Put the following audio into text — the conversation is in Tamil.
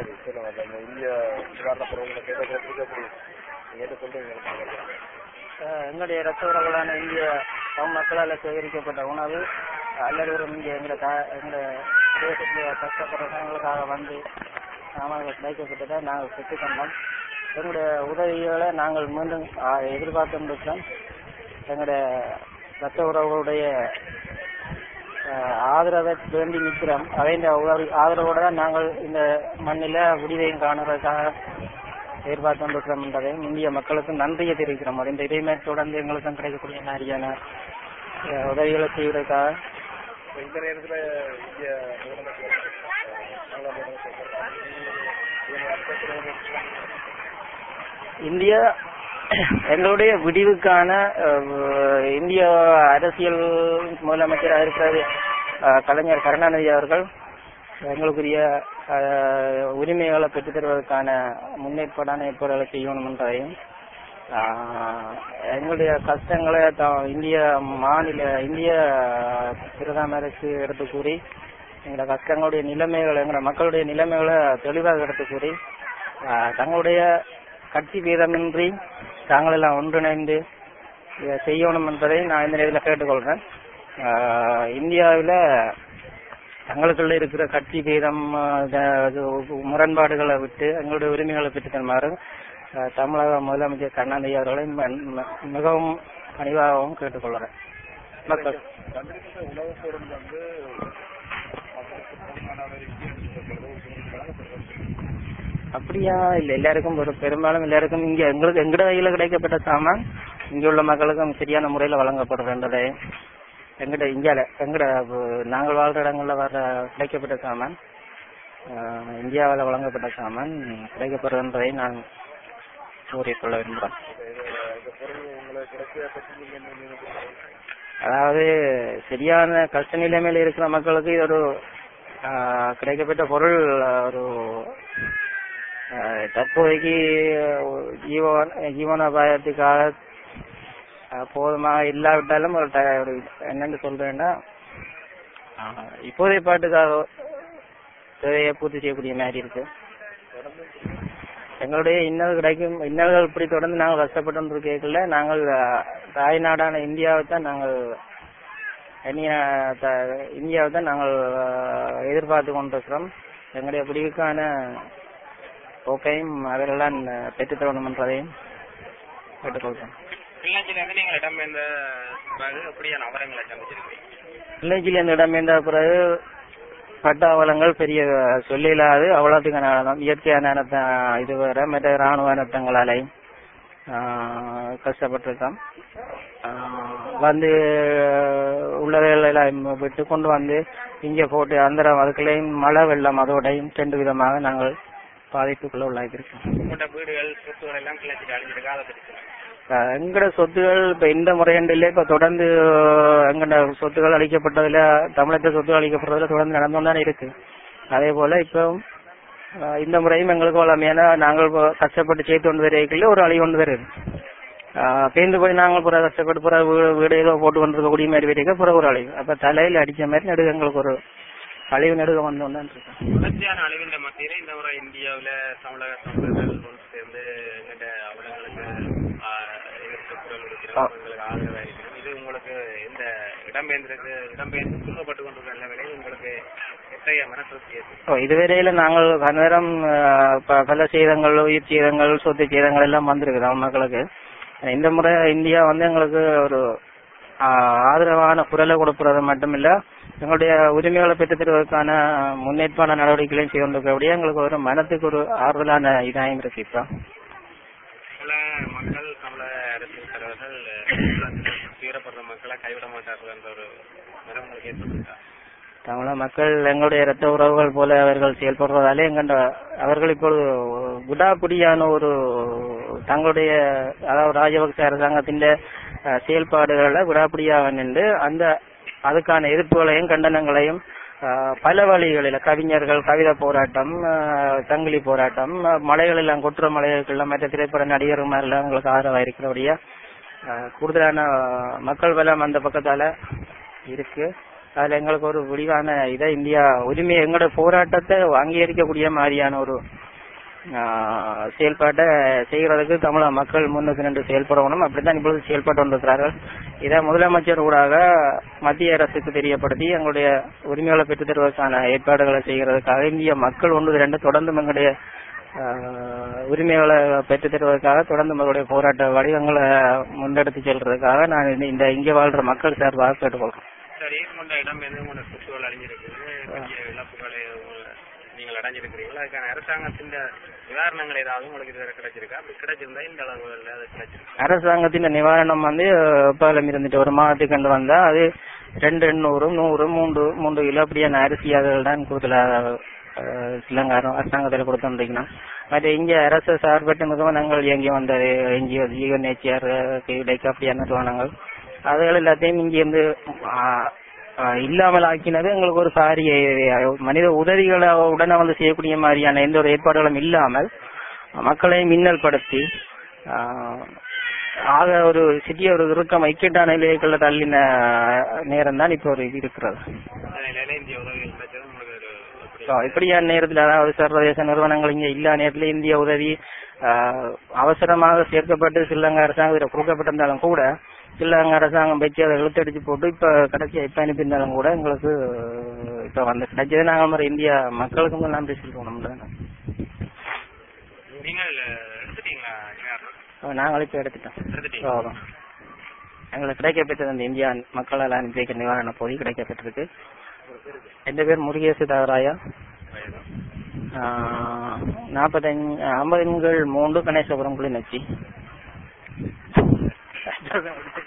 சரி சொல்லுங்க அந்த இந்திய நிவாரண பொருட்களை கேட்ட கேட்டு எப்படி நீங்க என்ன சொல்றீங்க அஹ் எங்களுடைய இரத்த உறவுகளான இந்திய தமிழ் மக்களால் சேகரிக்கப்பட்ட உணவு எல்லாரும் இங்கே எங்களை தா எங்களை தேசத்தில் கஷ்டப்படுறவங்களுக்காக வந்து நாம கிடைக்கப்பட்டதை நாங்கள் பெற்றுக்கொண்டோம் எங்களுடைய உதவிகளை நாங்கள் மீண்டும் ஆஹ், எதிர்பார்த்து கொண்டிருக்கிறோம் எங்களுடைய இரத்த உறவுகளுடைய ஆஹ், ஆதரவை வேண்டி நிற்கிறோம் அதே உதவி ஆதரவோட தான் நாங்கள் இந்த மண்ணில விடிவையும் காணுறதுக்காக எதிர்பார்த்து கொண்டிருக்கிறோம் என்பதையும் இந்திய மக்களுக்கு நன்றியை தெரிவிக்கிறோம் அது இந்த இடைமே தொடர்ந்து எங்களுக்கும் கிடைக்கக்கூடிய மாதிரியான அஹ், உதவிகளை செய்வதற்காக இப்ப இந்த நேரத்துல இந்திய நிறுவனங்கள் ஆங்கில நிறுவனங்கள் இந்தியா எங்களுடைய விடிவுக்கான அஹ், இந்திய அரசியல் முதலமைச்சராக இருக்கிறது அஹ், கலைஞர் கருணாநிதி அவர்கள் எங்களுக்குரிய அஹ், உரிமைகளை பெற்றுத் தருவதற்கான முன்னேற்பாடான ஏற்பாடுகளை செய்யணும் என்றதையும் ஆஹ், எங்களுடைய கஷ்டங்களை த- இந்திய மாநில இந்திய பிரதமருக்கு எடுத்து கூறி எங்களோட கஷ்டங்களுடைய நிலைமைகளை எங்களோட மக்களுடைய நிலைமைகளை தெளிவாக எடுத்து கூறி ஆஹ், தங்களுடைய கட்சி பேதமின்றி தாங்கள் எல்லாம் ஒன்றிணைந்து இதை செய்யணும் என்பதை நான் இந்த நேரத்தில் கேட்டுக்கொள்றேன் ஆஹ், இந்தியாவில் தங்களுக்குள்ள இருக்கிற கட்சி பேதம் ஆஹ், த- இது முரண்பாடுகளை விட்டு எங்களுடைய உரிமைகளை பெற்று தருமாறு ஆஹ், தமிழக முதலமைச்சர் கருணாநிதி அவர்களை ம- ம- மிகவும் பணிவாகவும் கேட்டுக்கொள்கிறேன் மக்கள் தந்திரிக்கிற உணவுப் பொருள் வந்து மக்களுக்கு போதுமான இந்திய வழங்கப்படுறது அப்படியா இல்ல எல்லாருக்கும் ஒரு பெரும்பாலும் எல்லாருக்கும் இங்க எங்களுக்கு எங்கட கையில கிடைக்கப்பட்ட சாமான் இங்க உள்ள மக்களுக்கும் சரியான முறையில வழங்கப்படுறதை எங்கட இந்தியால எங்கட அஹ், நாங்கள் வாழ்ற இடங்கள்ல வர கிடைக்கப்பட்ட சாமான் அஹ், இந்தியாவுல வழங்கப்பட்ட சாமான் கிடைக்கப்படுறதை நான் கூறிக்கொள்ள விரும்புகிறேன் இந்த பொருள் உங்களுக்கு கிடைச்சதை பற்றி நீங்க என்ன நினைக்கிறீங்க அதாவது சரியான கஷ்ட நிலைமையில இருக்கிற மக்களுக்கு இது ஒரு ஆஹ், கிடைக்கப்பட்ட பொருள் ஆஹ், ஒரு ஆஹ், தற்போதைக்கு ஜீவன ஜீவனோபாயத்துக்காக ஆஹ், போதுமாக இல்லாவிட்டாலும் ஒரு ட- ஒரு என்னன்னு சொல்றேன்னா ஆஹ், இப்போதைய பாட்டுக்காக தேவையை பூர்த்தி செய்யக்கூடிய மாதிரி இருக்கு எங்களுடைய இன்னல் கிடைக்கும் இன்னல்கள் இப்படி தொடர்ந்து நாங்கள் கஷ்டப்பட்டு இருக்கல நாங்கள் அஹ், தாய்நாடான இந்தியாவை தான் நாங்கள் அந்நிய த- இந்தியாவை தான் நாங்கள் அஹ், எதிர்பார்த்து கொண்டிருக்கிறோம் எங்களுடைய பிடிவுக்கான போக்கையும் அவர்களெல்லாம் பெற்றுத் தரணும் என்றதையும் கேட்டுக்கொள்கிறோம் கிளிநொச்சியில இருந்து நீங்கள் இடம்பெயர்ந்த பிறகு எப்படியான அவரங்களை சந்திச்சிருக்கீங்க வில்லேஜில் இந்த இடம்பெயர்ந்த பிறகு பட்டா வளங்கள் பெரிய சொல்லிலாது அவ்வளோத்துக்கான அளவு இயற்கையான அனர்த்த இது வேற மற்ற ராணுவ அனர்த்தங்களாலையும் ஆஹ், கஷ்டப்பட்டிருக்கோம் ஆஹ், வந்து உள்ளவைகள் எல்லாம் விட்டு கொண்டு வந்து இங்கே போட்டு அந்த அதுக்குள்ளேயும் மழை வெள்ளம் அதோடையும் ரெண்டு விதமாக நாங்கள் பாதிப்புக்குள்ள உள்ளாகியிருக்கோம் உங்களோட வீடுகள் சொத்துகள் எல்லாம் கிளச்சிட்டு அழிஞ்சிருக்கு அதை பற்றி சொல்லுங்க அஹ் எங்கட சொத்துகள் இப்ப இந்த முறையண்டிலே இப்ப தொடர்ந்து எங்கட சொத்துகள் அளிக்கப்பட்டதுல தமிழக சொத்துகள் அளிக்கப்படுறதுல தொடர்ந்து நடந்து தானே இருக்கு அதே போல இப்போ அஹ் இந்த முறையும் எங்களுக்கு வளமையான நாங்கள் இப்ப கஷ்டப்பட்டு சேர்த்து கொண்டு வரைக்குள்ள ஒரு அழி கொண்டு வருது ஆஹ் பேந்து போய் நாங்கள் புற கஷ்டப்பட்டு புற வீடு வீடு ஏதோ போட்டு கொண்டிருக்கக்கூடிய மாதிரி வரைக்கும் புற ஒரு அழிவு அப்ப தலையில அடிச்ச மாதிரி நடுக எங்களுக்கு ஒரு அழிவு நடுக வந்தோன்னு இருக்கேன் தொடர்ச்சியான அழிவின் மத்தியில இந்த முறை இந்தியாவுல தமிழக தமிழர்கள் ஒன்று சேர்ந்து எங்கிட்ட அவலங்களுக்கு ஆஹ், எதிர்த்து குரல் கொடுக்கிறோம் உங்களுக்கு ஆதரவா இருக்கிறோம் இது உங்களுக்கு இந்த இடம்பெயர்ந்திருக்கு இடம்பெயர்ந்து துன்பப்பட்டு கொண்டிருக்கிற நிலைமையில உங்களுக்கு எத்தகைய மன திருப்தி ஏற்படும் ஓ, இதுவரையில நாங்கள் கனரம் பல சேதங்கள் உயிர் சேதங்கள் சொத்து சேதங்கள் எல்லாம் வந்திருக்கு நம்ம மக்களுக்கு இந்த முறை இந்தியா வந்து எங்களுக்கு ஒரு ஆ, ஆதரவான குரலை கொடுப்பது மட்டுமில்ல எங்களுடைய உரிமைகளை பெற்றுத் தருவதற்கான முன்னேற்பான நடவடிக்கைகளையும் செய்து கொண்டிருக்கக்கூடிய எங்களுக்கு ஒரு மனத்துக்கு ஒரு ஆறுதலான இதாயும் இருக்கு இப்போ பல மக்கள் தமிழக அரசியல் தலைவர்கள் துயரப்படுற மக்களை கைவிட மாட்டார்கள் என்ற ஒரு மனம் உங்களுக்கு ஏற்பட்டிருக்கா தமிழக மக்கள் எங்களுடைய இரத்த உறவுகள் போல அவர்கள் செயல்படுவதாலே எங்கண்ட அவர்கள் இப்பொழுது விடாப்பிடியான ஒரு தங்களுடைய அதாவது ராஜபக்ச அரசாங்கத்தின் அஹ், செயல்பாடுகளை விடாப்பிடியாக நின்று அந்த அதுக்கான எதிர்ப்புகளையும் கண்டனங்களையும் அஹ், பல வழிகளில் கவிஞர்கள் கவிதை போராட்டம் அஹ், சங்கிலி போராட்டம் அஹ், மலைகள் எல்லாம் கொட்டுற மலைகளுக்கெல்லாம் மற்ற திரைப்பட நடிகர்கள் மாதிரிலாம் எங்களுக்கு ஆதரவாக இருக்கிறபடியா அஹ், கூடுதலான மக்கள் பலம் அந்த பக்கத்தால இருக்கு அதுல எங்களுக்கு ஒரு விரிவான இதை இந்தியா உரிமை எங்களோட போராட்டத்தை அங்கீகரிக்கக்கூடிய மாதிரியான ஒரு ஆஹ், செயல்பாட்டை செய்யறதுக்கு தமிழக மக்கள் முன்னுக்கு நின்று செயல்படணும் அப்படித்தான் இப்பொழுது செயல்பட்டு கொண்டிருக்கிறார்கள் இதை முதலமைச்சர் ஊடாக மத்திய அரசுக்கு தெரியப்படுத்தி எங்களுடைய உரிமைகளை பெற்றுத் தருவதற்கான ஏற்பாடுகளை செய்கிறதுக்காக இந்திய மக்கள் ஒன்று இரண்டு தொடர்ந்து எங்களுடைய ஆஹ், உரிமைகளை பெற்றுத் தருவதற்காக தொடர்ந்து எங்களுடைய போராட்ட வடிவங்களை முன்னெடுத்து செல்றதுக்காக நான் இந்த- இந்த இங்கே வாழ்ற மக்கள் சார்பாக கேட்டுக்கொள்றேன் சரி உங்களோட இடம் எது உங்களோட சுற்றுகள் அடைஞ்சிருக்குது பெரிய இழப்புகளை உங்க- நீங்கள் அடைஞ்சிருக்கிறீங்களா அதுக்கான அரசாங்கத்தின் நிவாரணங்கள் ஏதாவது உங்களுக்கு இதுவரை கிடைச்சிருக்கா அப்படி கிடைச்சிருந்தா இந்த அளவுல அது கிடைச்சிருக்கு அரசாங்கத்தின் நிவாரணம் வந்து பாலம் இருந்துட்டு ஒரு மாதத்துக்கு கண்டு வந்தா அது ரெண்டு எண்ணூறு நூறு மூன்று மூன்று கிலோ அப்படியான அரிசி அதுகள் தான் கொடுக்கல சிலங்காரம் அரசாங்கத்தில் கொடுத்துருந்தீங்கன்னா மற்ற இங்க அரசு சார்பற்ற நிறுவனங்கள் இயங்கி வந்தது என்ஜிஓ ஜீவன் நேச்சியார் கைடைக்கு அப்படியான நிறுவனங்கள் அதுகள் எல்லாத்தையும் இங்க இருந்து ஆ, ஆ, இல்லாமல் ஆக்கினது எங்களுக்கு ஒரு சாரிய மனித உதவிகளை உடனே வந்து செய்யக்கூடிய மாதிரியான எந்த ஒரு ஏற்பாடுகளும் இல்லாமல் மக்களை மின்னல்படுத்தி ஆஹ், ஆக ஒரு சிறிய ஒரு இறுக்கம் ஐக்கியட்டான நிலையக்குள்ள தள்ளின நேரம் தான் இப்போ ஒரு இது இருக்கிறது அந்த நிலையில இந்திய உதவிகள் கிடைச்சது உங்களுக்கு ஒரு எப்படி So, இப்படியான நேரத்தில் அதாவது சர்வதேச நிறுவனங்கள் இங்க இல்லா நேரத்தில் இந்திய உதவி ஆஹ், அவசரமாக சேர்க்கப்பட்டு ஸ்ரீலங்கா அரசாங்கம் கொடுக்கப்பட்டிருந்தாலும் கூட ஸ்ரீலங்கா அரசாங்கம் வச்சு அதை இழுத்தடிச்சு போட்டு இப்ப கடைசியா இப்ப அனுப்பியிருந்தாலும் கூட எங்களுக்கு இப்ப வந்து கிடைச்சது நாங்கள் மாதிரி இந்தியா மக்களுக்கும் நன்றி சொல்றோம் நீங்கள் எடுத்துட்டீங்களா நிவாரணம் நாங்களே இப்ப எடுத்துட்டோம் எடுத்துட்டீங்க ஆமாம். எங்களுக்கு கிடைக்கப்பெற்றது அந்த இந்தியா மக்களால் அனுப்பி வைக்க நிவாரண பொதி கிடைக்கப்பட்டிருக்கு என் பேர் முருகேசு தகராயா நாற்பத்தஞ்சு ஐம்பதுங்கள் மூன்று கணேசபுரம் கிளிநொச்சி